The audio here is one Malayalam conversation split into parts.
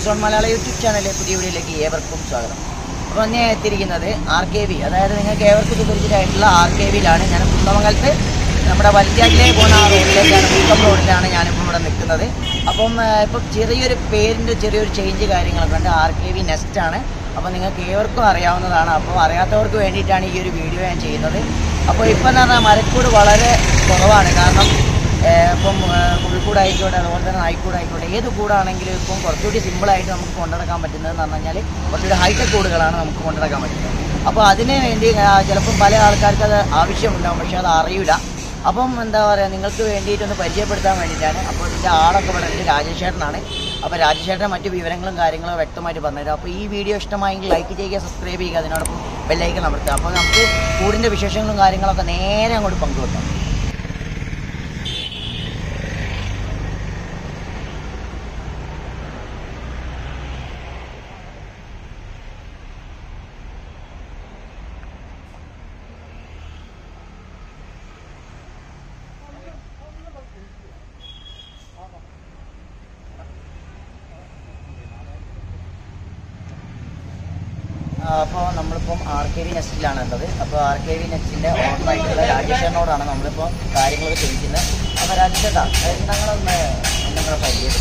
സോൺ മലയാള യൂട്യൂബ് ചാനലിലെ പുതിയ വീഡിയോയിലേക്ക് ഏവർക്കും സ്വാഗതം അപ്പോൾ ഞാൻ എത്തിയിരിക്കുന്നത് ആർ കെ വി അതായത് നിങ്ങൾക്ക് ഏവർക്കും സുപരിചിതമായിട്ടുള്ള ആർ കെ വിയിലാണ് ഞാൻ കുന്നമംഗലത്ത് നമ്മുടെ വലുതാറ്റിലേക്ക് പോകുന്ന ആ റോഡിലേക്കാണ് വീക്കം റോഡിലാണ് ഞാനിപ്പോൾ ഇവിടെ നിൽക്കുന്നത് അപ്പം ആ, ഇപ്പം ചെറിയൊരു പേരിൻ്റെ ചെറിയൊരു ചേഞ്ച് കാര്യങ്ങളൊക്കെ ഉണ്ട് ആർ കെ വി നെക്സ്റ്റ് ആണ് അപ്പോൾ നിങ്ങൾക്ക് ഏവർക്കും അറിയാവുന്നതാണ് അപ്പോൾ അറിയാത്തവർക്ക് വേണ്ടിയിട്ടാണ് ഈ ഒരു വീഡിയോ ഞാൻ ചെയ്യുന്നത് അപ്പോൾ ഇപ്പം എന്ന് പറഞ്ഞാൽ മരക്കൂട് വളരെ കുറവാണ് കാരണം ഏഹ് ഇപ്പം ഏഹ് പുൽക്കൂടായിക്കോട്ടെ അതുപോലെ തന്നെ നായ്ക്കൂടായിക്കോട്ടെ ഏത് കൂടാണെങ്കിലും ഇപ്പം കുറച്ചുകൂടി സിമ്പിളായിട്ട് നമുക്ക് കൊണ്ടുനടക്കാൻ പറ്റുന്നതെന്ന് പറഞ്ഞു കഴിഞ്ഞാൽ കുറച്ചുകൂടി ഹൈടെക് കൂടുകളാണ് നമുക്ക് കൊണ്ടുനടക്കാൻ പറ്റുന്നത് അപ്പോൾ അതിന് വേണ്ടി ആ, ചിലപ്പം പല ആൾക്കാർക്ക് അത് ആവശ്യമുണ്ടാകും പക്ഷേ അത് അറിയില്ല അപ്പം എന്താ പറയുക നിങ്ങൾക്ക് വേണ്ടിയിട്ടൊന്ന് പരിചയപ്പെടുത്താൻ വേണ്ടിയിട്ടാണ് അപ്പോൾ ഇതിൻ്റെ ആളൊക്കെ ഇവിടെ ഉണ്ട് രാജേഷേട്ടനാണ് അപ്പോൾ രാജേഷേട്ടൻ മറ്റു വിവരങ്ങളും കാര്യങ്ങളും വ്യക്തമായിട്ട് പറഞ്ഞുതരാം അപ്പോൾ ഈ വീഡിയോ ഇഷ്ടമായെങ്കിൽ ലൈക്ക് ചെയ്യുക സബ്സ്ക്രൈബ് ചെയ്യുക അതിനോടൊപ്പം ബെല്ലൈക്കൻ അമർത്തുക അപ്പോൾ നമുക്ക് കൂടിൻ്റെ വിശേഷങ്ങളും കാര്യങ്ങളൊക്കെ നേരെ അങ്ങോട്ട് പങ്കുവെക്കാം അപ്പോൾ നമ്മളിപ്പം ആർ കെ വി നെസ്റ്റിലാണ് ഉള്ളത് അപ്പോൾ ആർ കെ വി നെസ്റ്റിൻ്റെ ഓണറായിട്ടുള്ള രാജേഷനോടാണ് നമ്മളിപ്പോൾ കാര്യങ്ങൾ ചോദിക്കുന്നത് അപ്പോൾ രാജേഷേട്ടാ ഞങ്ങളൊന്ന് നിങ്ങളുടെ പരിചയം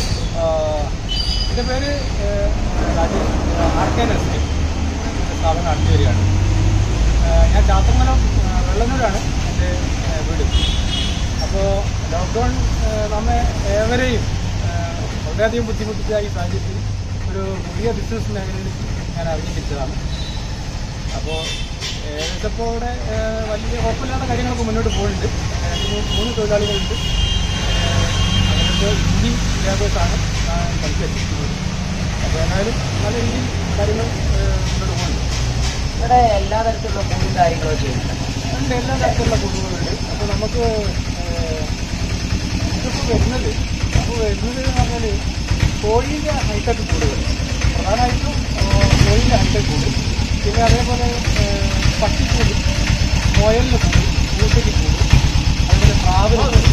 എൻ്റെ പേര് ഏഹ്, രാജേഷ് ആർ കെ നസ്റ്റി എൻ്റെ സ്ഥാപനം നടത്തി വരികയാണ് ഏഹ്, ഞാൻ ചാത്തമംഗലം ഏഹ്, വെള്ളനൂരാണ് എൻ്റെ ഏഹ്, വീട് അപ്പോൾ ലോക്ക്ഡൗൺ ഏഹ്, നമ്മെ ഏവരെയും ഏഹ്, വളരെയധികം ബുദ്ധിമുട്ടിച്ച ഈ സാഹചര്യത്തിൽ ഒരു പുതിയ ബിസിനസ് മേഖലയിൽ ഞാൻ അറിഞ്ഞിരിച്ചതാണ് അപ്പോൾ ഏകദേശം ഇപ്പോൾ ഇവിടെ ഏഹ്, വലിയ കുഴപ്പമില്ലാത്ത കാര്യങ്ങളൊക്കെ മുന്നോട്ട് പോകുന്നുണ്ട് രണ്ട് മൂന്ന് മൂന്ന് തൊഴിലാളികളുണ്ട് ഏഹ്, അവരുടെ ഹിന്ദി വിദ്യാഭ്യാസമാണ് ഞാൻ പഠിച്ചിരിക്കുന്നത് അപ്പോൾ ഏതായാലും നല്ല രീതിയിൽ കാര്യങ്ങൾ ഏഹ്, മുന്നോട്ട് പോകുന്നുണ്ട് ഇവിടെ എല്ലാ തരത്തിലുള്ള കൂടും കാര്യങ്ങളും ചെയ്യുന്നുണ്ട് അതിൻ്റെ എല്ലാ തരത്തിലുള്ള കുടുംബങ്ങളുണ്ട് അപ്പോൾ നമുക്ക് ഏഹ്, ഇതിപ്പോൾ വരുന്നത് അപ്പോൾ വരുന്നത് എന്ന് പറഞ്ഞാൽ കോഴീൻ്റെ ഹൈടെക് കൂടുകൾ പ്രധാനമായിട്ടും ഏഹ്, കോഴീൻ്റെ ഹൈടെക് കൂട് പിന്നെ അതേപോലെ ഏഹ്, പട്ടിക്കൂട് മുയലിന് കൂട് പൂച്ചയ്ക്ക് കൂട് അതുപോലെ പ്രാവിന് കൂട്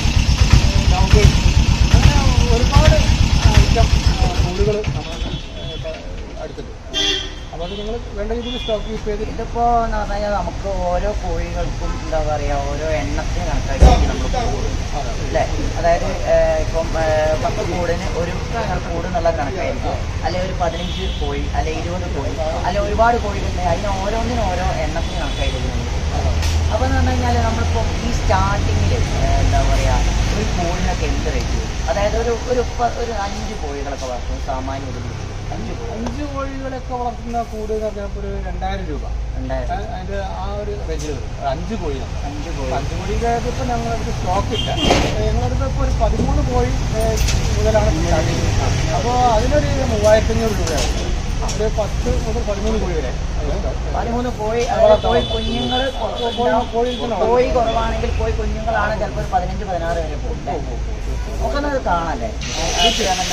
ലവ് അങ്ങനെ ഒരുപാട് ഐറ്റം കൂടുകൾ നമ്മൾ അടുത്തുണ്ട് അപ്പോൾ അത് നിങ്ങൾ വേണ്ട രീതിയിൽ സ്റ്റോക്ക് കീപ്പ് ചെയ്തിട്ട് ഇതിപ്പോൾ എന്ന് പറഞ്ഞു കഴിഞ്ഞാൽ നമുക്ക് ഓരോ കോഴികൾക്കും എന്താ പറയുക ഓരോ എണ്ണത്തിന് കണക്കാക്കി നമ്മൾ കൂടും അല്ലേ അതായത് ഏഹ്, ഇപ്പം ഏഹ്, പത്ത് കൂടിന് ഒരു കൂട് എന്നുള്ള കണക്കായിരിക്കും അല്ലെങ്കിൽ ഒരു പതിനഞ്ച് കോഴി അല്ലെ ഇരുപത് കോഴി അല്ലെ ഒരുപാട് കോഴികളുണ്ട് അതിന് ഓരോന്നിനും ഓരോ എണ്ണത്തിന് കണക്കായിരിക്കും അപ്പോൾ എന്ന് പറഞ്ഞു കഴിഞ്ഞാൽ നമ്മളിപ്പോൾ ഈ സ്റ്റാർട്ടിങ്ങിൽ എന്താ പറയുക ഒരു കോഴിനൊക്കെ എന്ത് റേറ്റ് വരും അതായത് ഒരു ഒരു പ- ഒരു അഞ്ച് കോഴികളൊക്കെ വളർത്തും സാമാന്യ ഒരു വീട്ടിൽ അഞ്ച് കോഴി അഞ്ച് കോഴികളൊക്കെ വളർത്തുന്ന കൂട് എന്ന് പറഞ്ഞാൽ ഒരു രണ്ടായിരം രൂപ ഉണ്ടായിരുന്നു അ- അതിന്റെ ആ ഒരു റേഞ്ചിൽ വരും ഒരു അഞ്ച് കോഴി അഞ്ച് കോഴി അഞ്ച് കോഴിക്ക് ഇപ്പോൾ ഞങ്ങളടുത്ത് സ്റ്റോക്ക് ഇല്ല ഞങ്ങളടുത്ത് ഇപ്പോൾ ഒരു പതിമൂന്ന് കോഴി ഏഹ്, മുതലാണ് സ്റ്റാർട്ട് ചെയ്യുന്നത് അപ്പോൾ അതിനൊരു മൂവായിരത്തി അഞ്ഞൂറ് രൂപയാവും ഒരു പത്ത് മുതൽ പതിമൂന്ന് കോഴി വരെ അതുണ്ടാവും. പതിമൂന്ന് കോഴി അതായത് കോഴി കുഞ്ഞുങ്ങൾ കോഴി- കോഴി ഇതിനാണ് കോഴി കുറവാണെങ്കിൽ കോഴി കുഞ്ഞുങ്ങളാണ് ചിലപ്പോൾ ഒരു പതിനഞ്ച് പതിനാറ് വരെ പോകും ഒക്കെ ഒന്ന് അത് കാണല്ലേ ഇത് കാണണ്ടേ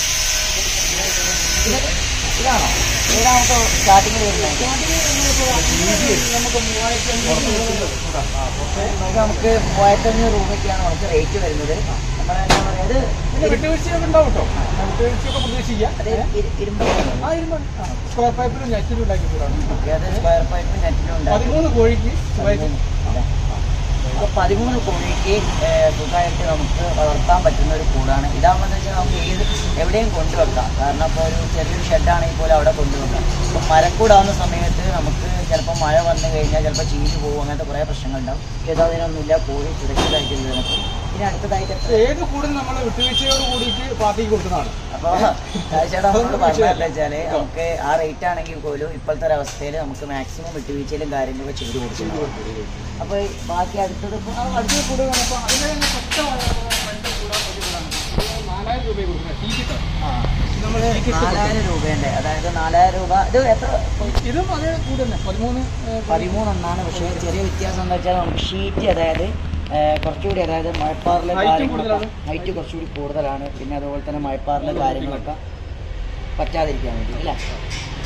ഇത് ഇതാണോ ഇവിടെ നമുക്ക് സ്റ്റാർട്ടിങ്ങിൽ വരുന്നത് നമുക്ക് മൂവായിരത്തി അഞ്ഞൂറ് ഇത് നമുക്ക് മൂവായിരത്തി അഞ്ഞൂറ് രൂപയ്ക്കാണ് നമുക്ക് റേറ്റ് വരുന്നത് നമ്മുടെ എന്താ പറയുക ഇത് പിന്നെ വിട്ടുവീഴ്ചയൊക്കെ ഉണ്ടാവും കേട്ടോ വിട്ടുവീഴ്ചയൊക്കെ പ്രതീക്ഷിക്കാം അത് ഇരു- ഇരുമ്പ് ആ ഇരുമ്പ് സ്ക്വയർ പൈപ്പിലും നെറ്റിലും ഉണ്ടാക്കി കൂടാണ് അത് സ്ക്വയർ പൈപ്പ് നെറ്റിലുണ്ട് പതിമൂന്ന് കോഴിക്ക് സുഖമായിട്ട് അപ്പോൾ പതിമൂന്ന് കോഴിക്ക് ഏഹ്, സുഖമായിട്ട് നമുക്ക് വളർത്താൻ പറ്റുന്ന ഒരു കൂടാണ് ഇതാകുമ്പോൾ എന്താ വെച്ചാൽ നമുക്ക് ഏത് എവിടെയും കൊണ്ടുവെക്കാം കാരണം ഇപ്പോൾ ഒരു ചെറിയൊരു ഷെഡാണെങ്കിൽ പോലും അവിടെ കൊണ്ടുവെക്കാം ഇപ്പോൾ മരക്കൂടാവുന്ന സമയത്ത് നമുക്ക് ചിലപ്പോൾ മഴ വന്നു കഴിഞ്ഞാൽ ചിലപ്പോൾ ചീഞ്ഞ് പോകും അങ്ങനത്തെ കുറേ പ്രശ്നങ്ങളുണ്ടാവും ഏതാതിനൊന്നുമില്ല കോഴി സുരക്ഷിതമായിട്ട് ഇത് നമുക്ക് ഇനി അടുത്തതായിട്ട് എത്ര ഏത് കൂടും നമ്മൾ വിട്ടുവീഴ്ചയോട് കൂടിയിട്ട് പാർട്ടിക്ക് കൊടുക്കുന്നതാണ് അപ്പോൾ ചേട്ടാ നമ്മളോട് പറഞ്ഞതെന്താ വെച്ചാൽ നമുക്ക് ആ റേറ്റ് ആണെങ്കിൽ പോലും ഇപ്പോഴത്തെ ഒരു അവസ്ഥയിൽ നമുക്ക് മാക്സിമം വിട്ടുവീഴ്ചയിലും കാര്യങ്ങളൊക്കെ ചെയ്ത് കൊടുക്കുന്നു അപ്പോൾ ബാക്കി അടുത്തത് ഇപ്പോൾ അടുത്ത കൂട് വന്നപ്പോൾ അതിന് തന്നെ പച്ച രണ്ട് കൂടാൻ പറ്റിയതാണ് നാലായിരം രൂപ കൊടുക്കുന്നത് ടീക്കിട്ട് നമ്മൾ നാലായിരം രൂപയുണ്ട് അതായത് നാലായിരം രൂപ ഇത് എത്ര ഇതും അതേ കൂട് തന്നെ പതിമൂന്ന് ഏഹ്, പതിമൂന്നൊന്നാണ് പക്ഷേ ചെറിയ വ്യത്യാസം എന്താ വെച്ചാൽ നമുക്ക് ഷീറ്റ് അതായത് ഏഹ്, കുറച്ചുകൂടി അതായത് മഴപ്പാറിലെ Height കാര്യങ്ങളൊക്കെ കൂടുതലാണ്. ഹൈറ്റ് കുറച്ചുകൂടി കൂടുതലാണ് പിന്നെ അതുപോലെ തന്നെ മഴപ്പാറിലെ കാര്യങ്ങളൊക്കെ പറ്റാതിരിക്കാൻ വേണ്ടി അല്ലേ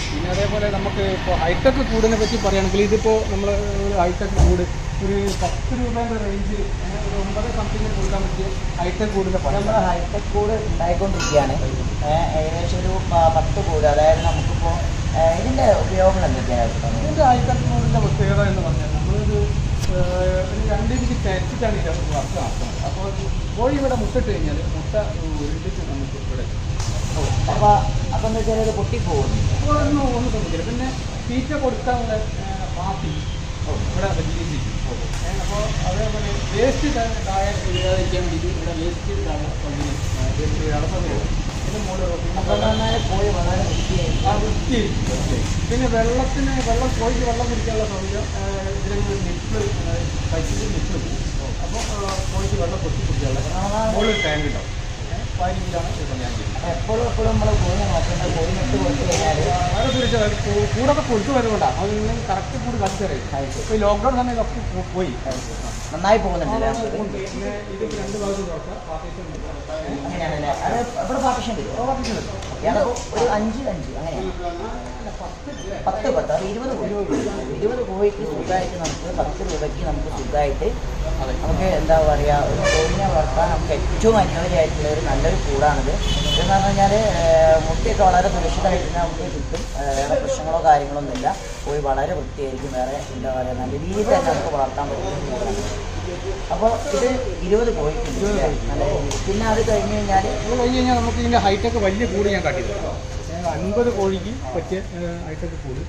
പിന്നെ അതേപോലെ നമുക്ക് ഇപ്പോൾ ഹൈടെക് കൂടിനെ പറ്റി പറയുകയാണെങ്കിൽ ഇതിപ്പോൾ നമ്മൾ ഹൈടെക് കൂട് ഒരു പത്ത് രൂപേൻ്റെ റേഞ്ച് ഒരു ഒമ്പത് സംതിങ്ങിന് കൊടുക്കാൻ പറ്റിയ ഹൈടെക് കൂടിൻ്റെ നമ്മൾ പണം ഹൈടെക് കൂട് ഉണ്ടായിക്കൊണ്ടിരിക്കുകയാണ് ഏഹ് ഏകദേശം ഒരു പ- പത്ത് കൂട് അതായത് നമുക്കിപ്പോൾ ഏഹ് ഇതിന്റെ ഉപയോഗങ്ങൾ എന്തൊക്കെയാണ് ഇതിൻ്റെ ഹൈടെക് കൂടിൻ്റെ പ്രത്യേകത എന്ന് പറഞ്ഞാൽ നമ്മളൊരു ഏഹ്, ഒരു രണ്ട് രീതിക്ക് തരച്ചിട്ടാണ് ഇത് വർക്ക് നടത്തുന്നത് അപ്പോൾ കോഴി ഇവിടെ മുട്ടിട്ട് കഴിഞ്ഞാൽ മുട്ട ഉരുണ്ടിട്ട് നമുക്ക് ഇവിടെ അപ്പൊ അപ്പൊ എന്താ വെച്ചാൽ ഇത് പൊട്ടിപ്പോകുന്നു അപ്പോൾ ഒന്നും ഒന്നും സംഭവിക്കില്ല പിന്നെ തീറ്റ കൊടുക്കാനുള്ള ഏഹ്, പാത്തി ഇവിടെ വെച്ചിരിക്കും അപ്പോൾ അതേപോലെ വേസ്റ്റ് താഴെ വീഴാതിരിക്കാൻ വേണ്ടിയിട്ട് ഇവിടെ വേസ്റ്റ് താഴെ പള്ളിയിൽ വേസ്റ്റ് വീഴാതെ സമയം ഇതിൻ്റെ മുകളിൽ അപ്പൊ എന്ന് പറഞ്ഞാൽ കോഴി വളരെ വൃത്തിയായി ആ വൃത്തിയായിരിക്കും പിന്നെ വെള്ളത്തിന് വെള്ളം കോഴിക്ക് വെള്ളം കുടിക്കാനുള്ള സൗകര്യം ഇതിലൊരു നിപ്പിൾ പൈപ്പിൽ നിപ്പിൾ അപ്പോൾ കോഴിക്ക് വെള്ളം പൊട്ടി കുടിക്കാനുള്ള മുകളിൽ ടാങ്ക് ഉണ്ടാവും പതിനഞ്ചിലാണ് ഇത് ഞാൻ ചെയ്യുന്നത് എപ്പോഴും എപ്പോഴും നമ്മൾ കോഴിനെ നോക്കേണ്ടത് കോഴി മുട്ട് കൊടുത്തു കഴിഞ്ഞാൽ വളരെ സുരക്ഷിതം കൂടൊക്കെ പൊളിച്ചു വരുന്നുണ്ടാണ് അത് നിങ്ങൾ കറക്റ്റ് കൂട് കളിച്ചറിയും ഇപ്പോൾ ഈ ലോക്ക്ഡൗൺ സമയത്തൊക്കെ പോ- പോയി നന്നായി പോകുന്നുണ്ടല്ലേ ഉണ്ട്. പിന്നെ ഇത് രണ്ട് ഭാഗത്ത് തുറക്കാം പാർട്ടീഷൻ ഉണ്ട് അങ്ങനെയാണല്ലേ അത് ഇവിടെ പാർട്ടിഷൻ വരും ഇയാള് ഒരു അഞ്ച് അഞ്ച് അങ്ങനെയാണ് പത്ത് പത്ത് അത് ഇരുപത് കോഴി ഇരുപത് കോഴിക്ക് സുഖമായിട്ട് നമുക്ക് പത്ത് രൂപയ്ക്ക് നമുക്ക് സുഖമായിട്ട് നമുക്ക് എന്താ പറയുക ഒരു കോഴിനെ വളർത്താൻ നമുക്ക് ഏറ്റവും അനുയോജ്യമായിട്ടുള്ള ഒരു നല്ലൊരു കൂടാണിത് ഇതെന്ന് പറഞ്ഞു കഴിഞ്ഞാൽ മുട്ടയൊക്കെ വളരെ സുരക്ഷിതമായിട്ട് തന്നെ നമുക്ക് കിട്ടും ഏഹ് വേറെ പ്രശ്നങ്ങളോ കാര്യങ്ങളോ ഒന്നുമില്ല കോഴി വളരെ വൃത്തിയായിരിക്കും വേറെ എന്താ പറയുക നല്ല രീതിയിൽ തന്നെ നമുക്ക് വളർത്താൻ പറ്റുന്ന ഒരു കൂടാണ് അപ്പോൾ ഇത് ഇരുപത് കോഴിക്ക് നല്ല രീതിയിൽ പിന്നെ അത് കഴിഞ്ഞ് കഴിഞ്ഞാൽ അത് കഴിഞ്ഞ് കഴിഞ്ഞാൽ നമുക്ക് ഇതിൻ്റെ ഹൈടെക് വലിയ കൂട് ഞാൻ കാട്ടി തരാം അൻപത് കോഴിക്ക് പറ്റിയ ഹൈടെക് കൂട്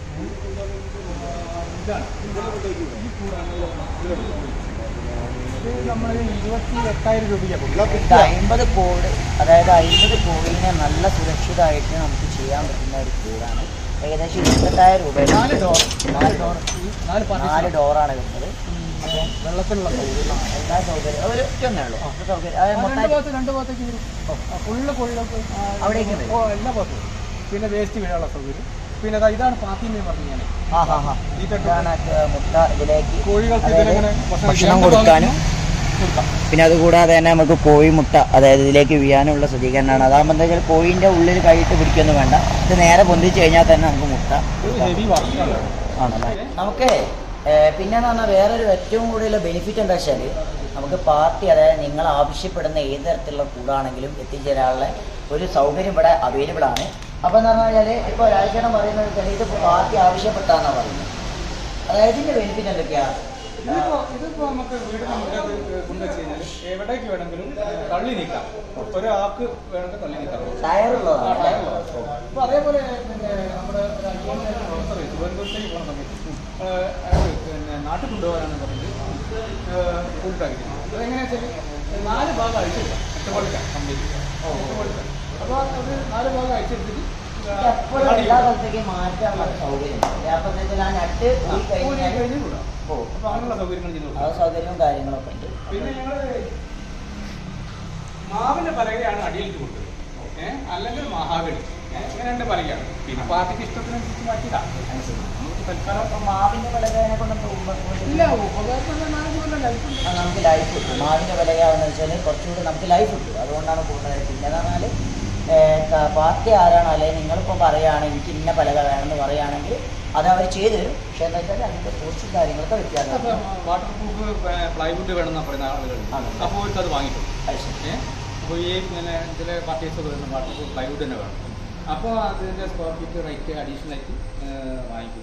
ഇതാണ് ഈ കൂടാണ് ഇത് നമ്മൾ ഇരുപത്തി എട്ടായിരം രൂപയ്ക്കാണ് ഇത് കൊടുക്കുക അമ്പത് കോഴി അതായത് അമ്പത് കോഴിനെ നല്ല സുരക്ഷിതമായിട്ട് നമുക്ക് ചെയ്യാൻ പറ്റുന്ന ഒരു കൂടാണ് ഏകദേശം ഇരുപത്തെട്ടായിരം രൂപ നാല് ഡോർ നാല് ഡോർ നാല് പാർട്ടി നാല് ഡോറാണ് വരുന്നത് അപ്പോൾ വെള്ളത്തിനുള്ള സൗകര്യം എല്ലാ സൗകര്യം ഒരു ഒറ്റൊന്നേ ഉള്ളൂ ഒരു സൗകര്യം അതായത് രണ്ട് മൊത്തം ഭാഗത്ത് രണ്ട് ഭാഗത്തേക്ക് വരും ഫുള്ള് കോഴികൾക്ക് ആ, അവിടേക്ക് വരും. ഓ എല്ലാ ഭാഗത്തും വരും. പിന്നെ വേസ്റ്റ് വീഴാനുള്ള സൗകര്യം പിന്നെ ദാ ഇതാണ് പാത്തിന്ന് പറഞ്ഞു ഞാൻ ആ ഹാ ഹാ ഇതാണ് ആ മുട്ട ഇതിലേക്ക് കോഴികൾക്ക് അതായത് ഇതിലിങ്ങനെ ഭക്ഷണം രണ്ട് കൊടുക്കാനും ഭാഗത്തും കൊടുക്കാം പിന്നെ അതുകൂടാതെ തന്നെ നമുക്ക് കോഴി മുട്ട അതായത് ഇതിലേക്ക് വീഴാനുള്ള സജ്ജീകരണമാണ് അതാകുമ്പോൾ എന്താ വെച്ചാൽ കോഴിൻ്റെ ഉള്ളിൽ കൈയിട്ട് പിടിക്കൊന്നും വേണ്ട ഇത് നേരെ പൊന്തിച്ച് കഴിഞ്ഞാൽ തന്നെ നമുക്ക് മുട്ട ഇത് ഹെവി വർക്കാണ് ആണല്ലേ നമുക്ക് ഏഹ്, പിന്നെന്ന് പറഞ്ഞാൽ വേറൊരു ഏറ്റവും കൂടുതൽ ബെനിഫിറ്റ് എന്താ വെച്ചാൽ നമുക്ക് പാർട്ടി അതായത് നിങ്ങൾ ആവശ്യപ്പെടുന്ന ഏത് തരത്തിലുള്ള കൂടാണെങ്കിലും എത്തിച്ചേരാനുള്ള ഒരു സൗകര്യം ഇവിടെ അവൈലബിൾ ആണ് അപ്പോൾ എന്ന് പറഞ്ഞു കഴിഞ്ഞാൽ ഇപ്പോൾ രാജേട്ടൻ പറയുന്നത് വെച്ചാൽ ഇത് പാർട്ടി ആവശ്യപ്പെട്ടാന്നാണ് പറയുന്നത് അതായത് ഇതിൻ്റെ ബെനിഫിറ്റ് എന്തൊക്കെയാണ് ഇതിപ്പോ ഇതിപ്പോ നമുക്ക് വീടിന് മുറ്റത്ത് കൊണ്ടുവച്ച് കഴിഞ്ഞാൽ എവിടേക്ക് വേണമെങ്കിലും ഏഹ്, തള്ളി നീക്കാം ഒരാൾക്ക് വേണമെങ്കിൽ തള്ളി നീക്കാം ടയറുള്ളതാണ് അപ്പൊ അതേപോലെ പിന്നെ നമ്മുടെ ഒരു അയ്യായിരം പ്രൊഫസർ തിരുവനന്തപുരത്തേക്ക് പോകുന്ന സമയത്ത് ഏഹ്, അയാൾ പിന്നെ നാട്ടിൽ കൊണ്ടുപോകാനാണ് പറഞ്ഞത് ഫുഡാക്കി അതെങ്ങനെയാ വെച്ചാൽ നാല് ഭാഗം അഴിച്ചെടുക്കാം ഒറ്റപ്പെടുക്കാം കംപ്ലീറ്റ് ഒറ്റപ്പെടുക്കാം അപ്പോൾ അത് നാല് ഭാഗം അഴിച്ചെടുത്തിട്ട് എപ്പോഴും എല്ലാ സ്ഥലത്തേക്കും മാറ്റാനുള്ള സൗകര്യം അപ്പോൾ എന്താ വെച്ചാൽ ആ നട്ട് പോയി കഴിഞ്ഞാൽ കഴിഞ്ഞു കൂടാം ഓ അപ്പോൾ അങ്ങനെയുള്ള സൗകര്യങ്ങൾ ചെയ്തു ആ സൗകര്യവും കാര്യങ്ങളൊക്കെ ഉണ്ട് പിന്നെ ഞങ്ങൾ മാവിന്റെ പലകയാണ് അടിയിലേക്ക് കൊടുത്തത് ഏഹ് അല്ലെങ്കിൽ മഹാഗണി ഏഹ് ഇങ്ങനെ രണ്ട് പലകയാണ് പിന്നെ പാർട്ടിക്ക് ഇഷ്ടത്തിനനുസരിച്ച് മാറ്റിയതാ നമുക്ക് തൽക്കാലം അപ്പോൾ മാവിൻ്റെ പലകേനെ കൊണ്ടൊന്നും ഇല്ല ഉപകാരത്തിന് നാല് കൊല്ലം life ഉണ്ട്. ആ, നമുക്ക് ലൈഫ് കിട്ടും മാവിൻ്റെ വിലയാണെന്ന് വെച്ചാൽ കുറച്ചുകൂടി നമുക്ക് ലൈഫ് കിട്ടും അതുകൊണ്ടാണ് കൂടുതൽ പിന്നെ എന്ന് പറഞ്ഞാൽ പാർട്ടി ആരാണോ അല്ലെങ്കിൽ നിങ്ങളിപ്പോൾ പറയുകയാണ് എനിക്ക് ഇന്ന പലക വേണമെന്ന് പറയുകയാണെങ്കിൽ അത് അവർ ചെയ്തു തരും പക്ഷേ എന്താ വെച്ചാൽ അതിൻ്റെ കോസ്റ്റും കാര്യങ്ങളൊക്കെ അപ്പൊ വ്യത്യാസമാണ് വാട്ടർ പ്രൂഫ് പ്ലൈവുഡ് വേണമെന്ന് പറയുന്ന ആളുകളുണ്ട് ആണ്. അപ്പോൾ അവർക്ക് അത് വാങ്ങിക്കും അത് ശരി. ഏഹ് അപ്പോൾ ഈ പിന്നെ ചില പാർട്ടീസ് ഒക്കെ വരുന്ന വാട്ടർ പ്രൂഫ് പ്ലൈവുഡ് തന്നെ വേണം അപ്പോൾ അതിൻ്റെ സ്ക്വയർ ഫീറ്റ് റേറ്റ് അഡീഷണൽ ആയിട്ട് ഏഹ്, വാങ്ങിക്കും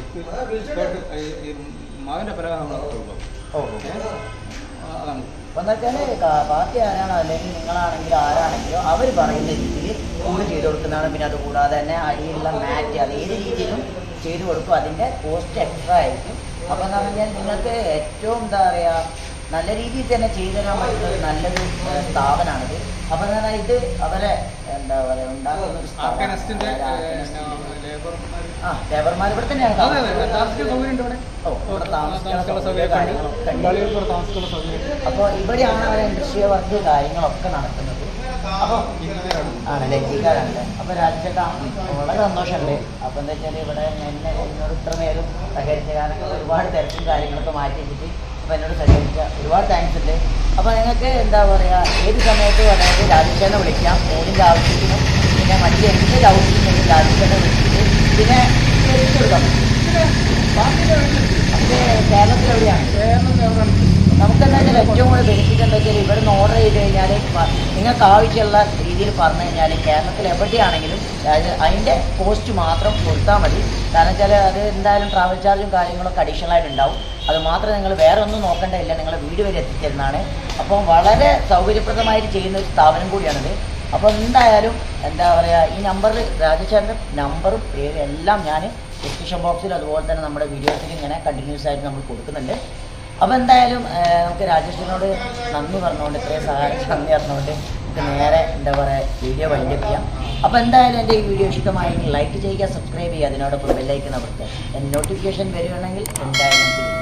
മകൻ്റെ പലക നമ്മൾ കൊടുക്കും ഓ ഏഹ്? ആ, അതാണ് അപ്പോൾ എന്താ വെച്ചാൽ പാർട്ടി ആരാണോ അല്ലെങ്കിൽ നിങ്ങളാണെങ്കിലും ആരാണെങ്കിലും അവർ പറയുന്ന രീതിയിൽ കൂടി ചെയ്ത് കൊടുക്കുന്നതാണ് പിന്നെ അതുകൂടാതെ തന്നെ അടിയിലുള്ള മാറ്റ് അത് ഏത് രീതിയിലും ചെയ്തു കൊടുക്കും അതിൻ്റെ കോസ്റ്റ് എക്സ്ട്രാ ആയിരിക്കും അപ്പോൾ എന്ന് പറഞ്ഞാൽ നിങ്ങൾക്ക് ഏറ്റവും എന്താ പറയുക നല്ല രീതിയിൽ തന്നെ ചെയ്തു തരാൻ പറ്റുന്ന ഒരു നല്ലൊരു ഏഹ്, സ്ഥാപനമാണിത് അപ്പോൾ എന്ന് പറഞ്ഞാൽ ഇത് അവരെ എന്താ പറയുക ഉണ്ടാക്കുന്ന ഒരു ആർക്കനസ്റ്റിൻ്റെ സ്ഥാപനമാണ്. ലേബർമാർ ആ ലേബർമാർ ഇവിടെ തന്നെയാണ് അതെ അതെ താമസിക്കുന്നത്. താമസിക്കുന്ന സൗകര്യം ഉണ്ട് ഇവിടെ ഓ ഇവിടെ താമസിക്കാനുള്ള താമസിക്കാനുള്ള സൗകര്യം സൗകര്യം കാര്യങ്ങളൊക്കെ ഉണ്ട്. ബംഗാളികൾക്ക് താമസിക്കാനുള്ള സൗകര്യം അപ്പോൾ ഇവിടെയാണ് അവരെ ഇൻഡസ്ട്രിയൽ വർക്ക് കാര്യങ്ങളൊക്കെ നടക്കുന്നത് അപ്പോൾ ഇങ്ങനെയാണ് ആണല്ലേ ലജ്ജിക്കാരാണല്ലേ അപ്പോൾ രാജേട്ടാ വളരെ സന്തോഷമുണ്ട് അപ്പോൾ എന്താ വെച്ചാൽ ഇവിടെ എന്നെ എന്നോട് ഇത്ര നേരം സഹകരിച്ച കാരണം ഒരുപാട് തിരക്കും കാര്യങ്ങളൊക്കെ മാറ്റി വെച്ചിട്ട് അപ്പോൾ എന്നോട് സഹകരിച്ച ഒരുപാട് താങ്ക്സ് ഉണ്ട് അപ്പോൾ നിങ്ങൾക്ക് എന്താ പറയുക ഏത് സമയത്തും അതായത് രാജേഷനെ വിളിക്കാം ഫോണിൻ്റെ ആവശ്യത്തിനും പിന്നെ മറ്റ് എന്ത് ഡൗട്ടിനും രാജേഷനെ വിളിച്ചിട്ട് പിന്നെ എത്തിച്ചു കൊടുക്കാം പിന്നെ ബാക്കിയുള്ള അത് കേരളത്തിൽ എവിടെയാണ് കേരളം എവിടെയാണ് നമുക്കെന്താ വെച്ചാൽ ഏറ്റവും കൂടുതൽ ബെനിഫിറ്റ് എന്താ വെച്ചാൽ ഇവിടെ നിന്ന് ഓർഡർ ചെയ്ത് കഴിഞ്ഞാൽ നിങ്ങൾക്ക് ആവശ്യമുള്ള രീതിയിൽ പറഞ്ഞു കഴിഞ്ഞാൽ കേരളത്തിൽ എവിടെയാണെങ്കിലും അതായത് അതിൻ്റെ കോസ്റ്റ് മാത്രം കൊടുത്താൽ മതി കാരണം വെച്ചാൽ അത് എന്തായാലും ട്രാവൽ ചാർജും കാര്യങ്ങളൊക്കെ അഡീഷണൽ ആയിട്ട് ഉണ്ടാവും അത് മാത്രം നിങ്ങൾ വേറെ ഒന്നും നോക്കേണ്ടതില്ല നിങ്ങളെ വീട് വരെ എത്തിച്ചേരുന്നതാണ് അപ്പം വളരെ സൗകര്യപ്രദമായിട്ട് ചെയ്യുന്ന ഒരു സ്ഥാപനം കൂടിയാണിത് അപ്പോൾ എന്തായാലും എന്താ പറയുക ഈ നമ്പറിൽ രാജേഷേട്ടൻ്റെ നമ്പറും പേരും എല്ലാം ഞാൻ ഡിസ്ക്രിപ്ഷൻ ബോക്സിലും അതുപോലെ തന്നെ നമ്മുടെ വീഡിയോസിൽ ഇങ്ങനെ കണ്ടിന്യൂസ് ആയിട്ട് നമ്മൾ കൊടുക്കുന്നുണ്ട് അപ്പോൾ എന്തായാലും ആ, നമുക്ക് രാജേഷിനോട് നന്ദി പറഞ്ഞുകൊണ്ട് ഇത്രയും സഹായിച്ച് നന്ദി പറഞ്ഞുകൊണ്ട് നമുക്ക് നേരെ എന്താ പറയുക വീഡിയോ വൈൻഡപ്പ് ചെയ്യാം അപ്പോൾ എന്തായാലും എൻ്റെ ഈ വീഡിയോ ഇഷ്ടമായെങ്കിൽ ലൈക്ക് ചെയ്യുക സബ്സ്ക്രൈബ് ചെയ്യുക അതിനോടൊപ്പം ബെല്ലൈക്കൺ അമർത്തുക നോട്ടിഫിക്കേഷൻ വരികയാണെങ്കിൽ എന്തായാലും